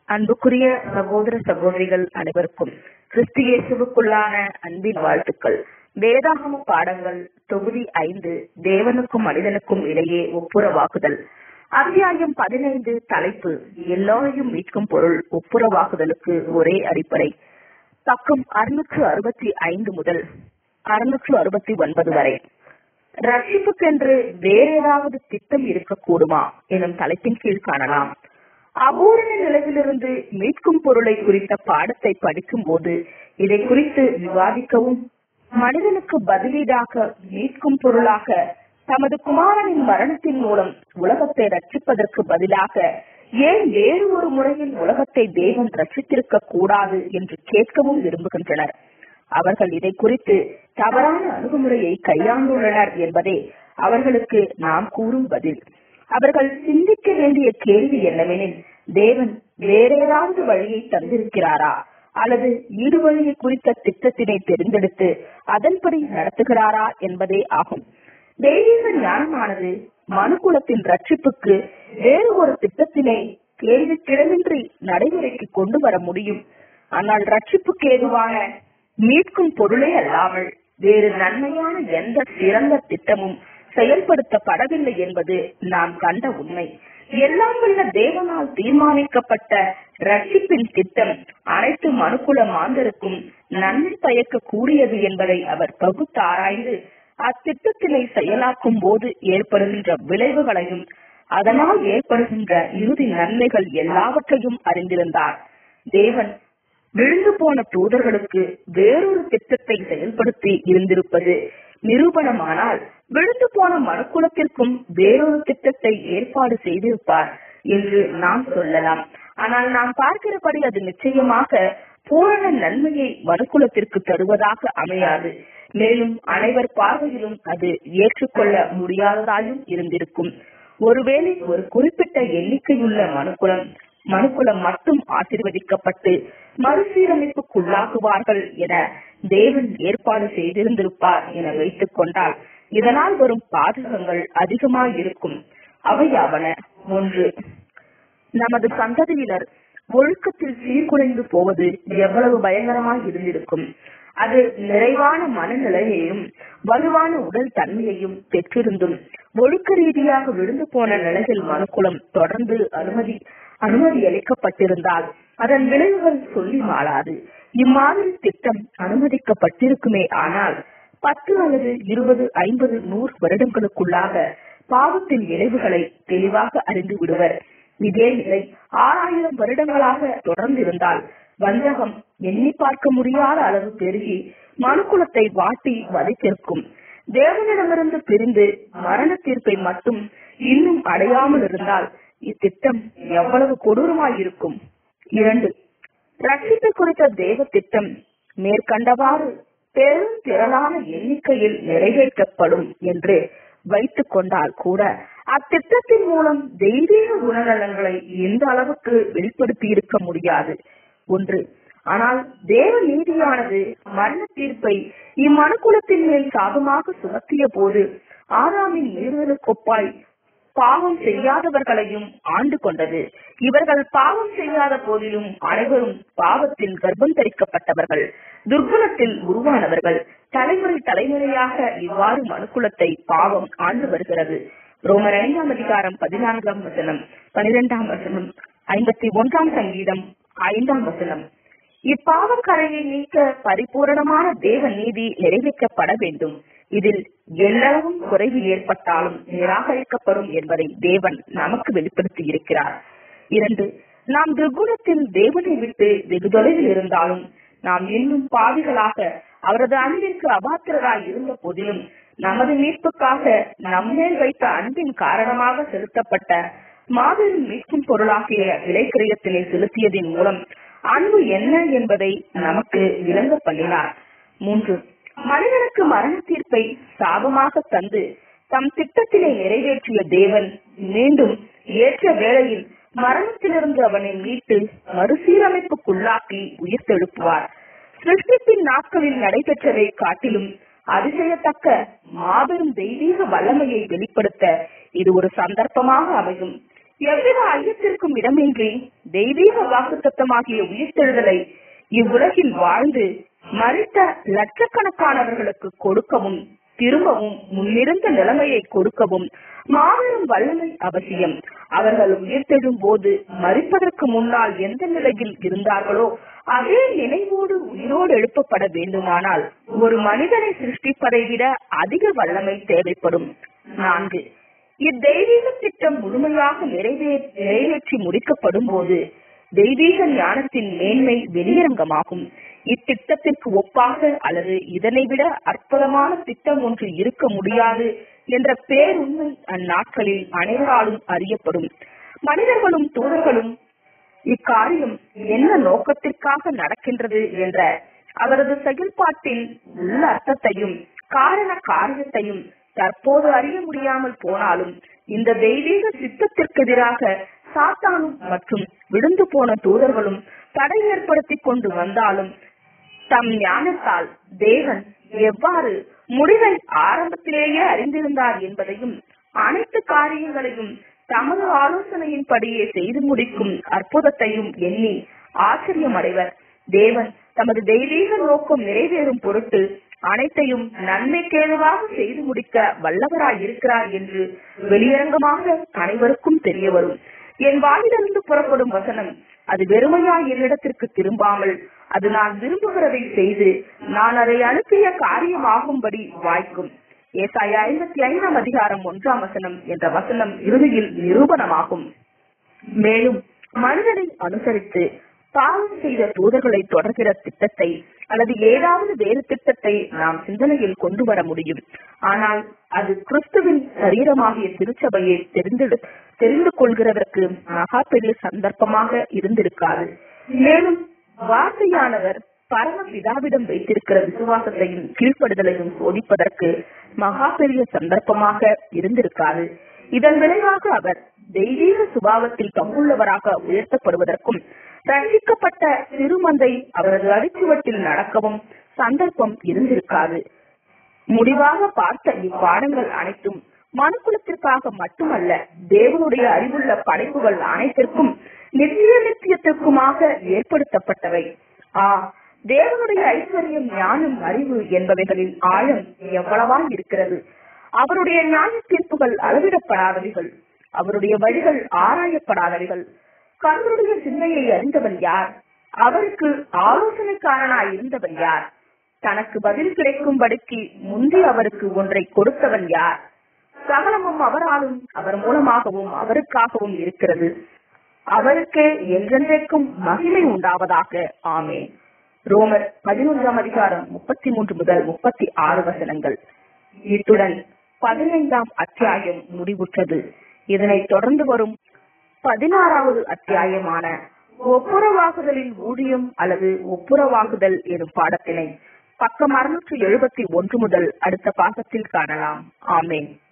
அன்புக்குரிய சகோதர சகோதரிகள் அனைவருக்கும் கிறிஸ்து இயேசுவுக்குள்ளான அன்பின் வாழ்த்துக்கள் வேதாகம பாடங்கள் தொகுதி ஐந்து தேவனுக்கும் மனிதனுக்கும் இடையே ஒப்புரவாகுதல் அத்தியாயம் பதினைந்து தலைப்பு எல்லோரையும் மீட்கும் பொருள் ஒப்புரவாகுதலுக்கு ஒரே அடிப்படை பக்கம் அறுநூற்று அறுபத்தி ஐந்து முதல் அறுநூற்று அறுபத்தி ஒன்பது வரை ரட்சிப்புக்கென்று வேற ஏதாவது திட்டம் இருக்கக்கூடுமா எனும் தலைப்பின் கீழ் காணலாம் அபூரண நிலையிலிருந்து மீட்கும் பொருளை குறித்த பாடத்தை படிக்கும் போது இதை குறித்து விவாதிக்கவும் மனிதனுக்கு பதிலீடாக மீட்கும் பொருளாக தமது குமாரனின் மரணத்தின் மூலம் உலகத்தை ரட்சிப்பதற்கு பதிலாக ஏன் வேறு ஒரு முறையில் உலகத்தை தேவன் ரட்சித்திருக்க கூடாது என்று கேட்கவும் விரும்புகின்றனர் அவர்கள் இதை குறித்து தவறான அணுகுமுறையை கையாண்டுள்ளனர் என்பதே அவர்களுக்கு நாம் கூறும் பதில் அவர்கள் சிந்திக்க வேண்டிய கேள்வி என்னவெனில் தேவன் வேற ஏதாவது வழியை தந்திருக்கிறாரா அல்லது ஈடு வழியை குறித்த திட்டத்தினை தெரிந்தெடுத்து அதன்படி நடத்துகிறாரா என்பதே ஆகும் தெய்வீக ஞானமானது மனுக்குலத்தின் ரட்சிப்புக்கு வேறு ஒரு திட்டத்தினை கேள்விக்கிடமின்றி நடைமுறைக்கு கொண்டு வர முடியும் ஆனால் ரட்சிப்புக்கு ஏதுவான மீட்கும் பொருளே அல்லாமல் வேறு நன்மையான எந்த சிறந்த திட்டமும் செயல்படுத்தப்படவில்லை என்பது நாம் கண்ட உண்மை எல்லாம் வல்ல தேவனால் தீர்மானிக்கப்பட்ட ரட்சிப்பின் திட்டம் அனைத்து மனுக்குல மாந்தருக்கும் நன்மை பயக்க கூடியது என்பதை அவர் பகுத்தாராய்ந்து அத்திட்டத்தினை செயலாக்கும் போது ஏற்படுகின்ற விளைவுகளையும் அதனால் ஏற்படுகின்ற இறுதி நன்மைகள் எல்லாவற்றையும் அறிந்திருந்தார் தேவன் விழுந்து போன தூதர்களுக்கு வேறொரு திட்டத்தை செயல்படுத்தி இருந்திருப்பது நிரூபணமானால் விழுந்து போன மனுக்குலத்திற்கும் வேறொரு திட்டத்தை ஏற்பாடு செய்திருப்பார் என்று நாம் சொல்லலாம் ஆனால் நாம் பார்க்கிறபடி அது நிச்சயமாக பூரண நன்மையை மனுக்குலத்திற்கு தருவதாக அமையாது மேலும் அனைவர் பார்வையிலும் அது ஏற்றுக்கொள்ள முடியாததாயும் இருந்திருக்கும் ஒருவேளை ஒரு குறிப்பிட்ட எண்ணிக்கையுள்ள மனுக்குலம் மனுக்குலம் மட்டும் ஆசிர்வதிக்கப்பட்டு மறுசீரமைப்புக்குள்ளாகுவார்கள் என தேவன் ஏற்பாடு செய்திருந்திருப்பார் என வைத்துக் கொண்டால் இதனால் வரும் பாதகங்கள் அதிகமாக இருக்கும் அவையாவன ஒன்று நமது சந்ததியினர் ஒழுக்கத்தில் சீர்குலைந்து போவது எவ்வளவு பயங்கரமாக இருந்திருக்கும் அது நிறைவான மனநிலையையும் வலுவான உடல் தன்மையையும் பெற்றிருந்தும் ஒழுக்க ரீதியாக விழுந்து போன நிலையில் மனுக்குலம் தொடர்ந்து அனுமதி அனுமதி அளிக்கப்பட்டிருந்தால் அதன் விளைவுகள் சொல்லி மாளாது இம்மாதிரி திட்டம் அனுமதிக்கப்பட்டிருக்குமே ஆனால் பத்து அல்லது இருபது ஐம்பது நூறு வருடங்களுக்குள்ளாக பாவத்தின் விளைவுகளை தெளிவாக அறிந்து விடுவர் இதே நிலை ஆறாயிரம் வருடங்களாக தொடர்ந்திருந்தால் வஞ்சகம் எண்ணி பார்க்க முடியாத அளவு பெருகி மனுக்குலத்தை வாட்டி வதைத்திருக்கும் தேவனிடமிருந்து பிரிந்து மரண தீர்ப்பை மட்டும் இன்னும் அடையாமல் இருந்தால் இத்திட்டம் எவ்வளவு கொடூரமாயிருக்கும் இரண்டு ரட்சிப்பை குறித்த தேவ திட்டம் மேற்கண்டவாறு பெரும் திரளான எண்ணிக்கையில் நிறைவேற்றப்படும் என்று வைத்துக் கொண்டால் கூட அத்திட்டத்தின் மூலம் தெய்வீக குணநலன்களை எந்த அளவுக்கு வெளிப்படுத்தி இருக்க முடியாது ஒன்று ஆனால் தேவ நீதியானது மரண தீர்ப்பை இம்மனுக்குலத்தின் மேல் சாபமாக சுமத்திய போது ஆறாமின் மீறுதலுக்கொப்பாய் பாவம் செய்யாதவர்களையும் ஆண்டு கொண்டது இவர்கள் பாவம் செய்யாத போதிலும் அனைவரும் பாவத்தில் கர்ப்பம் தரிக்கப்பட்டவர்கள் துர்குணத்தில் உருவானவர்கள் தலைமுறை தலைமுறையாக இவ்வாறு மனுக்குலத்தை பாவம் ஆண்டு வருகிறது ரோமர் ஐந்தாம் அதிகாரம் பதினான்காம் வசனம் பனிரெண்டாம் வசனம் ஐம்பத்தி ஒன்றாம் சங்கீதம் ஐந்தாம் வசனம் இப்பாவக்கரையை நீக்க பரிபூரணமான தேவ நீதி நிறைவேற்றப்பட வேண்டும் இதில் எல்லளவும் குறைவு ஏற்பட்டாலும் நிராகரிக்கப்படும் என்பதை தேவன் நமக்கு வெளிப்படுத்தி இருக்கிறார் இரண்டு நாம் துர்குணத்தில் தேவனை விட்டு வெகு தொலைவில் இருந்தாலும் நாம் இன்னும் பாவிகளாக அவரது அன்பிற்கு அபாத்திரராய் இருந்த போதிலும் நமது மீட்புக்காக நம்மேல் வைத்த அன்பின் காரணமாக செலுத்தப்பட்ட மாபெரும் மீட்கும் பொருளாகிய விலைக்கிரயத்தினை செலுத்தியதின் மூலம் அன்பு என்ன என்பதை நமக்கு விளங்க பண்ணினார் மூன்று மனிதனுக்கு மரண தீர்ப்பை சாபமாக தந்து தம் திட்டத்தினை நிறைவேற்றிய தேவன் மீண்டும் ஏற்ற வேளையில் மரணத்திலிருந்து அவனை மீட்டு மறுசீரமைப்புக்குள்ளாக்கி உயிர்த்தெழுப்புவார் சிருஷ்டிப்பின் நாட்களில் நடைபெற்றதை காட்டிலும் அதிசயத்தக்க மாபெரும் தெய்வீக வல்லமையை வெளிப்படுத்த இது ஒரு சந்தர்ப்பமாக அமையும் எவ்வித ஐயத்திற்கும் இடமின்றி தெய்வீக வாக்குத்தத்தமாகிய உயிர்த்தெழுதலை இவ்வுலகில் வாழ்ந்து மறித்த லட்சக்கணக்கானவர்களுக்கு கொடுக்கவும் திரும்பவும் முன்னிருந்த நிலைமையை கொடுக்கவும் மாபெரும் வல்லமை அவசியம் அவர்கள் உயிர்த்தெழும் போது மறிப்பதற்கு முன்னால் எந்த நிலையில் இருந்தார்களோ அதே நினைவோடு உயிரோடு எழுப்பப்பட வேண்டுமானால் ஒரு மனிதனை சிருஷ்டிப்பதை விட அதிக வல்லமை தேவைப்படும் நான்கு இத்தெய்வீக திட்டம் முழுமையாக நிறைவே நிறைவேற்றி முடிக்கப்படும் போது தெய்வீக ஞானத்தின் மேன்மை வெளியரங்கமாகும் இத்திட்டத்திற்கு ஒப்பாக அல்லது இதனை விட அற்புதமான திட்டம் ஒன்று இருக்க முடியாது என்ற பேருண்மை அந்நாட்களில் அனைவராலும் அறியப்படும் மனிதர்களும் தூதர்களும் இக்காரியம் என்ன நோக்கத்திற்காக நடக்கின்றது என்ற அவரது செயல்பாட்டின் உள்ள அர்த்தத்தையும் காரண காரியத்தையும் தற்போது அறிய முடியாமல் போனாலும் இந்த தெய்வீக சித்தத்திற்கு எதிராக சாத்தானும் மற்றும் விழுந்து போன தூதர்களும் தடை ஏற்படுத்திக் கொண்டு வந்தாலும் தம் ஞானத்தால் தேவன் எவ்வாறு முடிவை ஆரம்பத்திலேயே அறிந்திருந்தார் என்பதையும் அனைத்து காரியங்களையும் தமது ஆலோசனையின்படியே செய்து முடிக்கும் அற்புதத்தையும் எண்ணி ஆச்சரியமடைவர் தேவன் தமது தெய்வீக நோக்கம் நிறைவேறும் பொருட்டு அனைத்தையும் நன்மைக்கேதுவாக செய்து முடிக்க வல்லவராய் இருக்கிறார் என்று வெளியரங்கமாக அனைவருக்கும் தெரிய வரும் என் வாயிலிருந்து புறப்படும் வசனம் அது வெறுமையாய் என்னிடத்திற்கு திரும்பாமல் அது நான் விரும்புகிறதை செய்து நான் அதை அனுப்பிய காரியமாகும்படி வாய்க்கும் ஏசாயா ஐம்பத்தி ஐந்தாம் அதிகாரம் ஒன்றாம் வசனம் என்ற வசனம் இறுதியில் நிரூபணமாகும் மேலும் மனிதனை அனுசரித்து பாவம் செய்த தூதர்களை தொடர்கிற திட்டத்தை அல்லது ஏதாவது வேறு திட்டத்தை நாம் சிந்தனையில் கொண்டு வர முடியும் ஆனால் அது கிறிஸ்துவின் சரீரமாகிய திருச்சபையை தெரிந்து தெரிந்து கொள்கிறதற்கு மகா பெரிய சந்தர்ப்பமாக இருந்திருக்காது மேலும் வார்த்தையானவர் பரம பிதாவிடம் வைத்திருக்கிற விசுவாசத்தையும் கீழ்ப்படுதலையும் சோதிப்பதற்கு மகா பெரிய சந்தர்ப்பமாக இருந்திருக்காது இதன் விளைவாக அவர் தெய்வீக சுபாவத்தில் பங்குள்ளவராக உயர்த்தப்படுவதற்கும் ரட்சிக்கப்பட்ட சிறுமந்தை அவரது அடிச்சுவட்டில் நடக்கவும் சந்தர்ப்பம் இருந்திருக்காது முடிவாக பார்த்த இப்பாடங்கள் அனைத்தும் மனுக்குலத்திற்காக மட்டுமல்ல தேவனுடைய அறிவுள்ள படைப்புகள் அனைத்திற்கும் நித்திய நித்தியத்திற்குமாக ஏற்படுத்தப்பட்டவை ஆ தேவனுடைய ஐஸ்வர்யம் ஞானம் அறிவு என்பவைகளின் ஆழம் எவ்வளவா இருக்கிறது அவருடைய நியாய தீர்ப்புகள் அளவிடப்படாதவைகள் அவருடைய வழிகள் ஆராயப்படாதவைகள் கர்த்தருடைய சிந்தையை அறிந்தவன் யார் அவருக்கு ஆலோசனைக்காரனாய் இருந்தவன் யார் தனக்கு பதில் கிடைக்கும்படிக்கு முந்தி அவருக்கு ஒன்றை கொடுத்தவன் யார் சகலமும் அவராலும் அவர் மூலமாகவும் அவருக்காகவும் இருக்கிறது அவருக்கே என்றென்றைக்கும் மகிமை உண்டாவதாக ஆமே ரோமர் பதினொன்றாம் அதிகாரம் முப்பத்தி மூன்று முதல் முப்பத்தி ஆறு வசனங்கள் இத்துடன் பதினைந்தாம் அத்தியாயம் முடிவுற்றது இதனைத் தொடர்ந்து வரும் பதினாறாவது அத்தியாயமான ஒப்புரவாகுதலின் ஊழியம் அல்லது ஒப்புரவாகுதல் எனும் பாடத்தினை பக்கம் அறுநூற்று எழுபத்தி ஒன்று முதல் அடுத்த பாகத்தில் காணலாம் ஆமேன்